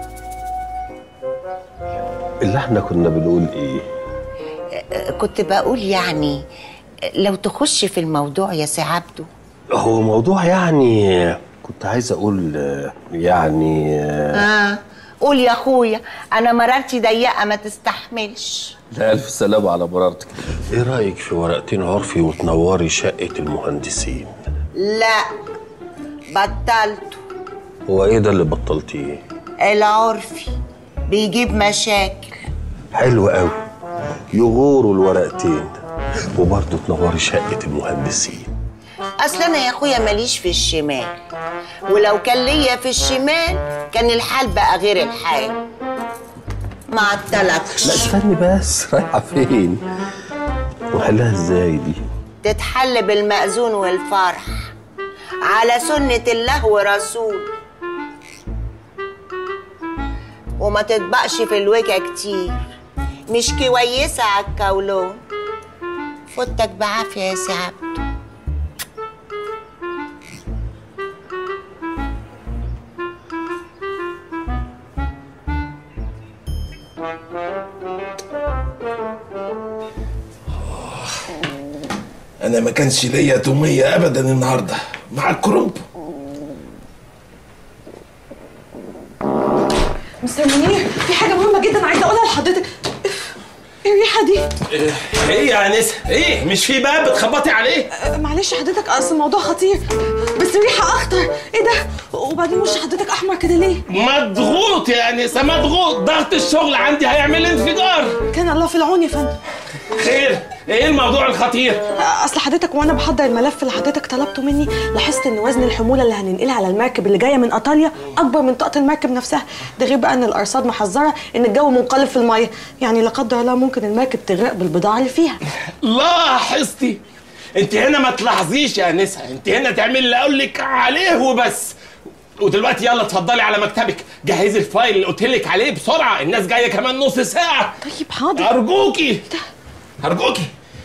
اللي احنا كنا بنقول ايه كنت بقول يعني لو تخش في الموضوع يا سي عبده هو موضوع يعني كنت عايز اقول آه، يعني آه، اه قول يا اخويا انا مرارتي ضيقه ما تستحملش لا الف سلامة على مرارتك ايه رايك في ورقتين عرفي وتنوري شقه المهندسين لا بطلته هو ايه ده اللي بطلتيه العرفي بيجيب مشاكل حلو قوي يغوروا الورقتين وبرضه تنوري شقه المهندسين اصل انا يا اخويا ماليش في الشمال ولو كان ليا في الشمال كان الحال بقى غير الحال ما لا عطلكش استني بس رايحه فين وحلها ازاي دي تتحل بالمأذون والفرح على سنة الله ورسول وما تطبقش في الوجه كتير مش كويسة على الكولون فوتك بعافية يا سي عبده انا ما كانش ليا توميه ابدا النهارده مع الكرنب مستر منير في حاجة مهمة جدا عايزة أقولها لحضرتك ايه الريحة دي؟ ايه يا انسه ايه مش في باب بتخبطي عليه أه، معلش حضرتك أصل الموضوع خطير بس الريحة أخطر ايه ده؟ وبعدين وش حضرتك أحمر كده ليه؟ مضغوط يا انسه مضغوط ضغط الشغل عندي هيعمل انفجار كان الله في العون يا فندم خير ايه الموضوع الخطير اصل حضرتك وانا بحضر الملف اللي حضرتك طلبته مني لاحظت ان وزن الحموله اللي هننقلها على المركب اللي جايه من ايطاليا اكبر من طاقه المركب نفسها ده غير بقى ان الارصاد محذره ان الجو منقلب في الميه يعني لا قدر الله ممكن المركب تغرق بالبضاعه اللي فيها لاحظتي انت هنا ما تلاحظيش يا انسه انت هنا تعملي اللي اقول لك عليه وبس ودلوقتي يلا اتفضلي على مكتبك جهزي الفايل اللي قلت لك عليه بسرعه الناس جايه كمان نص ساعه طيب حاضر ارجوكي ارجوكي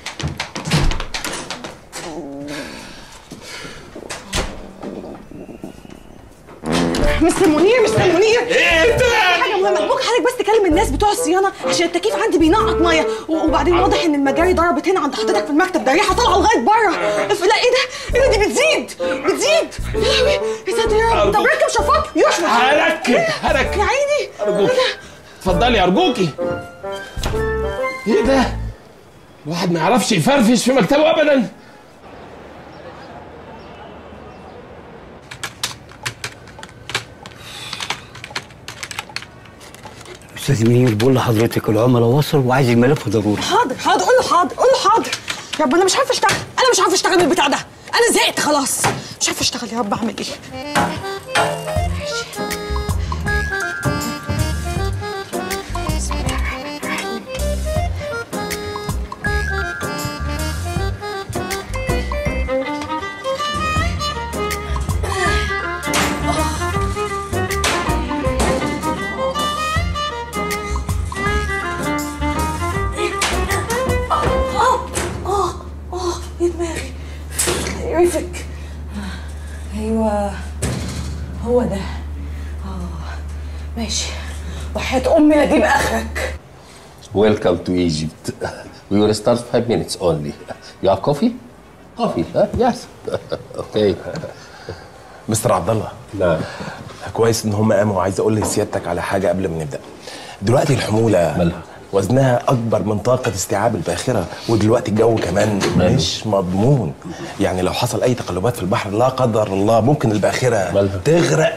مستر منير مستر منير ايه ده؟ حاجه مهمه ممكن حضرتك بس تكلم الناس بتوع الصيانه عشان التكييف عندي بينقط ميه و- وبعدين واضح ان المجاري ضربت هنا عند حضرتك في المكتب ده ريحه طالعه لغايه بره ف- لا ايه ده؟ ايه ده دي بتزيد بتزيد يا لهوي يا ساتر يا رب طب أرجوك. ركب شفاط يشمط هركب هركب يا عيني ارجوكي اتفضلي ارجوكي ايه ده؟ الواحد ما يعرفش يفرفش في مكتبه ابدا استاذ منير بقول لحضرتك العملاء وصل وعايز الملف ضروري حاضر حاضر قول له حاضر قول له حاضر يا رب انا مش عارفه اشتغل انا مش عارفه اشتغل بالبتاع ده انا زهقت خلاص مش عارفه اشتغل يا رب اعمل ايه اه اه اه يا دماغي يعرفك ايوه هو ده اه ماشي وحياة امي لا اجيب اخرك Welcome to Egypt. We will start five minutes only. You have coffee? Coffee, huh? Yes. okay. مستر عبد الله نعم كويس ان هم قاموا وعايز اقول لسيادتك على حاجه قبل ما نبدا دلوقتي الحموله مالها وزنها اكبر من طاقه استيعاب الباخره ودلوقتي الجو كمان مش مضمون يعني لو حصل اي تقلبات في البحر لا قدر الله ممكن الباخره مالها. تغرق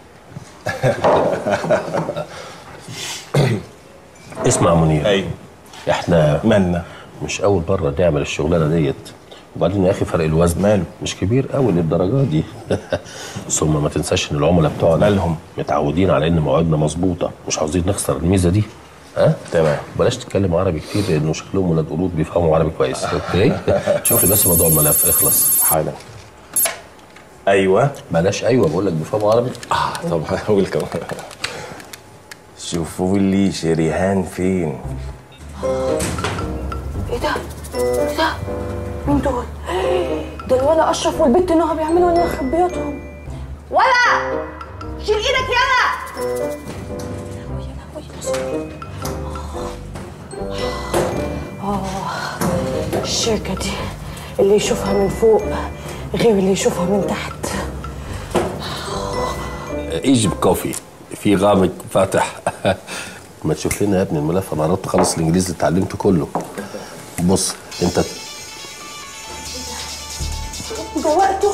اسمع منير ايوه احنا مالنا مش اول مره نعمل الشغلانه ديت وبعدين يا اخي فرق الوزن ماله مش كبير قوي للدرجه دي ثم ما تنساش ان العملاء بتوعنا مالهم متعودين على ان مواعيدنا مظبوطه مش عاوزين نخسر الميزه دي ها تمام بلاش تتكلم عربي كتير لانه شكلهم ولاد قرود بيفهموا عربي كويس اوكي شوف لي بس موضوع الملف اخلص حالا ايوه بلاش ايوه بقول لك بيفهموا عربي اه طب هقول كمان شوفوا لي شريهان فين ايه ده؟ ايه ده؟ مين دول؟ ده الولا اشرف والبت نهى بيعملوا لنا خبياتهم ولا شيل ايدك يلا اه الشركة دي اللي يشوفها من فوق غير اللي يشوفها من تحت ايجيب كوفي في غامق فاتح ما تشوف لنا يا ابني الملف انا قربت اخلص الانجليزي اللي اتعلمته كله بص انت ده وقته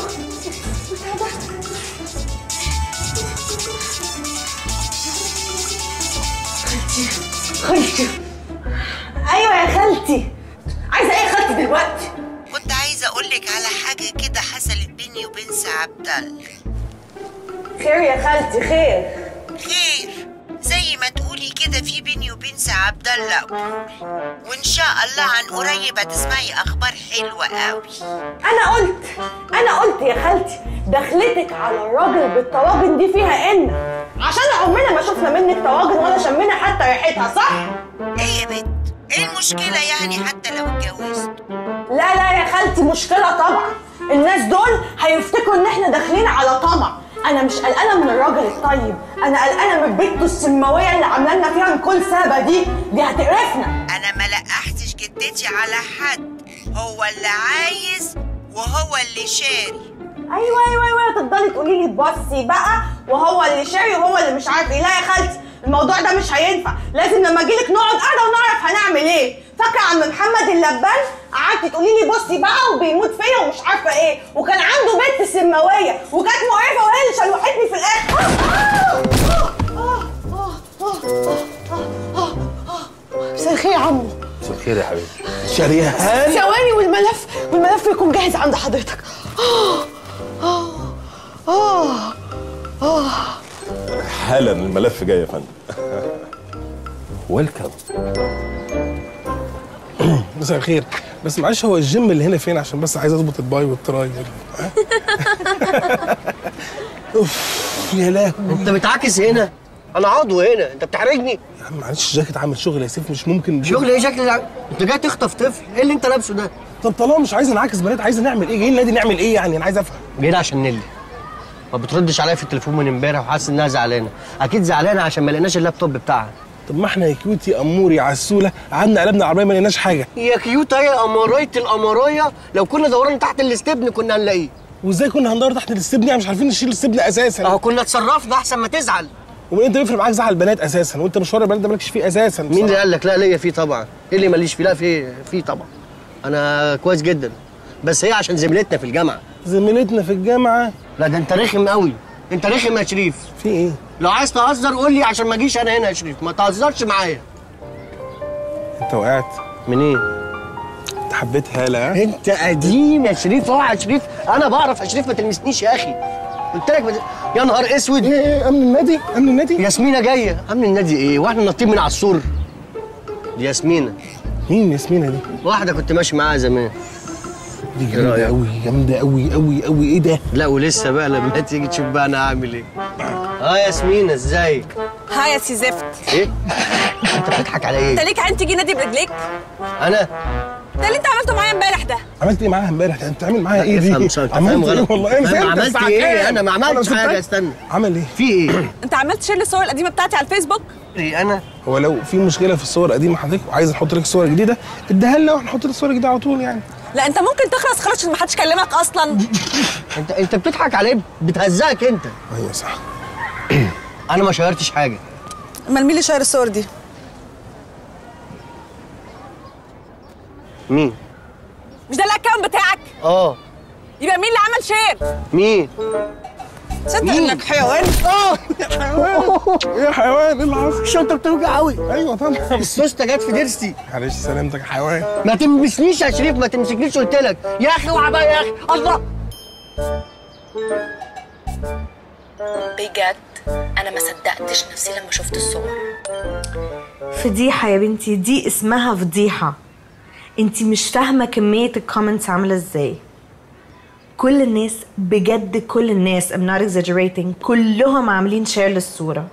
خالتي خالتي ايوه يا خالتي عايزه ايه يا خالتي دلوقتي كنت عايزه اقول لك على حاجه كده حصلت بيني وبين سي عبد الله خير يا خالتي خير خير زي ما تقولي كده في بيني وبين سي عبد الله قبول وان شاء الله عن قريب هتسمعي اخبار حلوه قوي انا قلت انا قلت يا خالتي دخلتك على الراجل بالطواجن دي فيها ان عشان عمرنا ما شفنا منك طواجن ولا شمينا حتى ريحتها صح ايه يا بنت ايه المشكله يعني حتى لو اتجوزت لا لا يا خالتي مشكله طبعا الناس دول هيفتكروا ان احنا داخلين على طمع انا مش قلقانه من الراجل الطيب انا قلقانه من بنته السماويه اللي عامله لنا فيها كل سابه دي دي هتقرفنا انا ما لقحتش جدتي على حد هو اللي عايز وهو اللي شاري ايوه ايوه ايوه تفضلي تقولي لي بصي بقى وهو اللي شاري وهو اللي مش عارف ايه لا يا خالتي الموضوع ده مش هينفع لازم لما اجيلك نقعد قاعده ونعرف هنعمل ايه فاكره عم محمد اللبان قعدتي تقولي لي بصي بقى وبيموت فيا ومش عارفه ايه وكان عنده بنت سماويه وكانت مقرفه وهي اللي شلوحتني في الاخر مساء الخير يا عمو مساء الخير يا حبيبي شريهان ثواني والملف والملف يكون جاهز عند حضرتك اه اه اه اه حالا الملف جاي يا فندم ويلكم مساء الخير بس معلش هو الجيم اللي هنا فين عشان بس عايز اظبط الباي والتراي ها؟ اوف يا لهوي انت بتعاكس هنا انا عضو هنا انت بتحرجني يا عم معلش الجاكيت عامل شغل يا سيف مش ممكن شغل ايه شكل ده؟ انت جاي تخطف طفل ايه اللي انت لابسه ده طب طالما مش عايز نعاكس بنات عايز نعمل ايه جايين نادي نعمل ايه يعني انا عايز افهم جاي عشان نيلي ما بتردش عليا في التليفون من امبارح وحاسس انها زعلانه اكيد زعلانه عشان ما لقيناش اللابتوب بتاعها طب ما احنا يا كيوتي اموري عسوله قعدنا قلبنا العربيه ما لقيناش حاجه يا كيوت هي امرايه الامرايه لو كنا دورنا تحت الاستبن كنا هنلاقيه وازاي كنا هندور تحت الاستبن يعني مش عارفين نشيل الاستبن اساسا اهو كنا اتصرفنا احسن ما تزعل ومن انت بيفرق معاك زعل البنات اساسا وانت مشوار البنات ده مالكش فيه اساسا مين اللي قال لك لا ليا فيه طبعا ايه اللي ماليش فيه لا فيه فيه طبعا انا كويس جدا بس هي عشان زميلتنا في الجامعه زميلتنا في الجامعه لا ده انت رخم قوي انت رخم يا شريف في ايه لو عايز تهزر قول لي عشان ما اجيش انا هنا يا شريف ما تهزرش معايا انت وقعت من ايه انت حبيت هاله ها؟ انت قديم يا شريف اوعى يا شريف انا بعرف يا شريف ما تلمسنيش يا اخي قلت لك بت... يا نهار اسود ايه ايه امن النادي امن النادي ياسمينه جايه امن النادي ايه واحنا نطيب من على السور دي ياسمينه مين ياسمينه دي واحده كنت ماشي معاها زمان دي جامده قوي جامده قوي قوي قوي ايه ده لا ولسه بقى لما تيجي تشوف بقى انا هعمل ايه اه ياسمينه ازيك هاي يا سي زفت ايه انت بتضحك على انت ايه ليك عين تيجي نادي برجليك انا ده اللي انت عملته معايا امبارح ده عملت ايه معاها امبارح انت بتعمل معاها ايه دي افهم صح، انت عملت فاهم ايه غلط. والله انا فاهم فهمت عملت الساعة ايه؟ كام؟ انا ما عملتش أنا حاجة، صدقت. استنى. عمل ايه في ايه انت عملت شير الصور القديمه بتاعتي على الفيسبوك ايه انا هو لو في مشكله في الصور القديمه حضرتك وعايز نحط لك صور جديده اديها لنا ونحط لك الصور الجديده على طول يعني لا انت ممكن تخلص خلاص عشان ما حدش كلمك اصلا انت انت بتضحك على ايه بتهزقك انت ايوه صح انا ما شيرتش حاجه امال مين اللي شاير الصور دي مين مش ده الاكونت بتاعك اه يبقى مين اللي عمل شير مين صدق انك حيوان اه ايه يا حيوان ايه اللي حصل الشنطه بتوجع قوي ايوه طبعا السوسته جت في ضرسي معلش سلامتك يا حيوان ما تلمسنيش يا شريف ما تمسكنيش قلت لك يا اخي اوعى بقى يا اخي الله بجد انا ما صدقتش نفسي لما شفت الصور فضيحة يا بنتي دي اسمها فضيحة انتي مش فاهمة كمية الكومنتس عاملة ازاي كل الناس بجد كل الناس I'm not exaggerating كلهم عاملين شير للصورة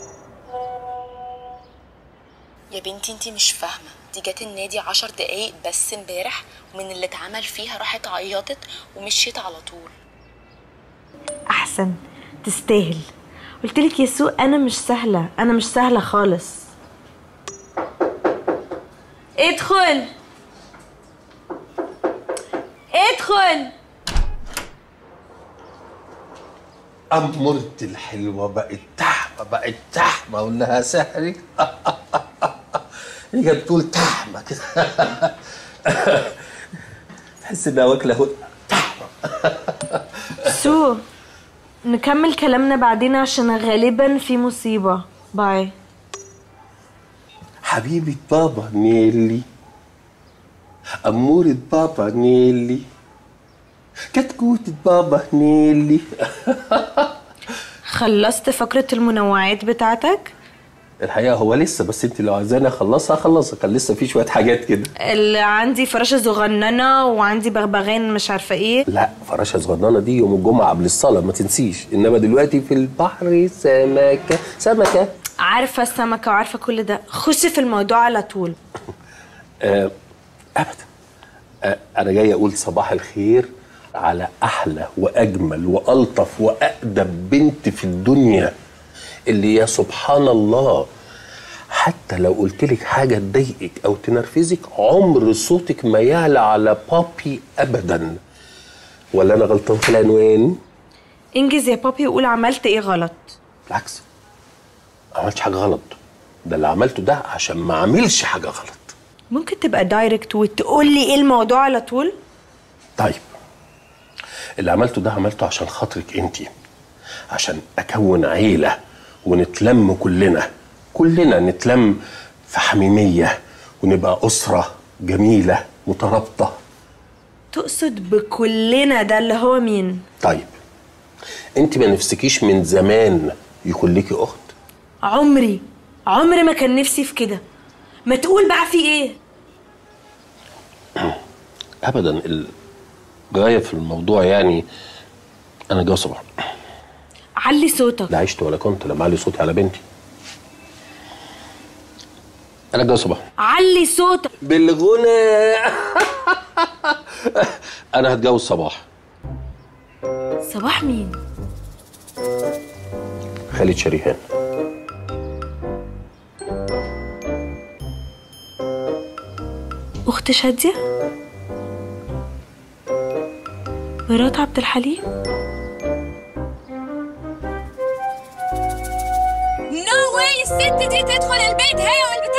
يا بنتي انتي مش فاهمه دي جت النادي عشر دقايق بس امبارح ومن اللي اتعمل فيها راحت عيطت ومشيت على طول أحسن تستاهل قلتلك يا سو أنا مش سهلة أنا مش سهلة خالص ادخل ادخل أمرت الحلوة بقت تحمة بقت تحمة أقول لها سحري هي بتقول تحمة كده تحس إنها واكلة هو سو نكمل كلامنا بعدين عشان غالبا في مصيبة باي حبيبة بابا نيلي أمورة بابا نيلي كتكوتة بابا نيلي خلصت فقرة المنوعات بتاعتك الحقيقة هو لسه بس انت لو عايزاني اخلصها اخلصها كان لسه في شوية حاجات كده اللي عندي فراشة صغننة وعندي بغبغان مش عارفة ايه لا فراشة صغننة دي يوم الجمعة قبل الصلاة ما تنسيش انما دلوقتي في البحر سمكة سمكة عارفة السمكة وعارفة كل ده خشي في الموضوع على طول آه ابدا آه انا جاي اقول صباح الخير على احلى واجمل والطف واقدم بنت في الدنيا اللي يا سبحان الله حتى لو قلت لك حاجه تضايقك او تنرفزك عمر صوتك ما يعلى على بابي ابدا ولا انا غلطان في العنوان انجز يا بابي وقول عملت ايه غلط بالعكس ما عملتش حاجه غلط ده اللي عملته ده عشان ما اعملش حاجه غلط ممكن تبقى دايركت وتقول لي ايه الموضوع على طول طيب اللي عملته ده عملته عشان خاطرك انت عشان اكون عيله ونتلم كلنا كلنا نتلم في حميميه ونبقى اسره جميله مترابطه تقصد بكلنا ده اللي هو مين طيب انت ما نفسكيش من زمان يكون ليكي اخت عمري عمري ما كان نفسي في كده ما تقول بقى في ايه ابدا الغايه في الموضوع يعني انا جوز صباح علي صوتك لا عشت ولا كنت لما علي صوتي على بنتي انا جوز صباح علي صوتك بالغنى انا هتجوز صباح صباح مين خالد شريهان اخت شاديه مرات عبد الحليم نو واي الست دي تدخل البيت هي والبتاع